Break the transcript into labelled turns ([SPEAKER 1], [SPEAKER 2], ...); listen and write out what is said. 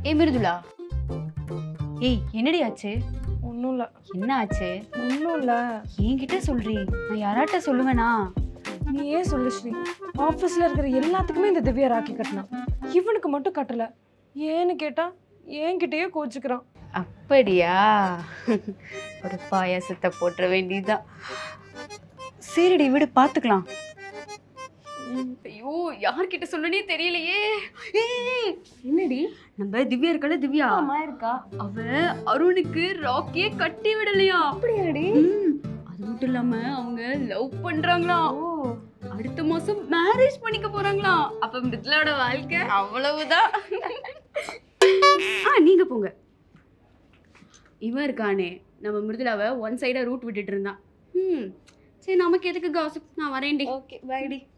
[SPEAKER 1] ஏய் மிருதுளா ஏய் என்னடி ஆச்சு
[SPEAKER 2] ஒன்றும் இல்லை
[SPEAKER 1] என்ன ஆச்சு
[SPEAKER 2] ஒன்றும் இல்லை
[SPEAKER 1] என்கிட்ட சொல்றி நான் யாராட்ட சொல்லுவேனா
[SPEAKER 2] நீ ஏன் சொல்லு ஸ்ரீ ஆஃபீஸில் இருக்கிற எல்லாத்துக்குமே இந்த திவ்யா ராக்கி கட்டினான் இவனுக்கு மட்டும் கட்டல ஏன்னு கேட்டா என்கிட்டயே கோச்சுக்கிறான்
[SPEAKER 1] அப்படியா ஒரு பாயாசத்தை போட்டுற வேண்டியதுதான் சரிடி விடு பார்த்துக்கலாம் ஐயோ யார்கிட்ட சொல்லனே தெரியலையே ஏய், என்னடி நம்ம திவ்யா இருக்கல திவ்யா
[SPEAKER 2] அம்மா இருக்கா
[SPEAKER 1] அவ அருணுக்கு ராக்கியே கட்டி விடலையா
[SPEAKER 2] அப்படியாடி
[SPEAKER 1] ம், அது மட்டும் இல்லாம அவங்க லவ் பண்றாங்களாம்
[SPEAKER 2] ஓ
[SPEAKER 1] அடுத்த மாசம் மேரேஜ் பண்ணிக்க போறாங்களாம் அப்ப மிருதுளாவோட வாழ்க்கை அவ்வளவுதான் ஆ நீங்க போங்க இவன் இருக்கானே நம்ம மிருதுளாவை ஒன் சைடா ரூட் விட்டுட்டு இருந்தான் ம் சரி நமக்கு எதுக்கு காசு நான் வரேன்டி
[SPEAKER 2] ஓகே பைடி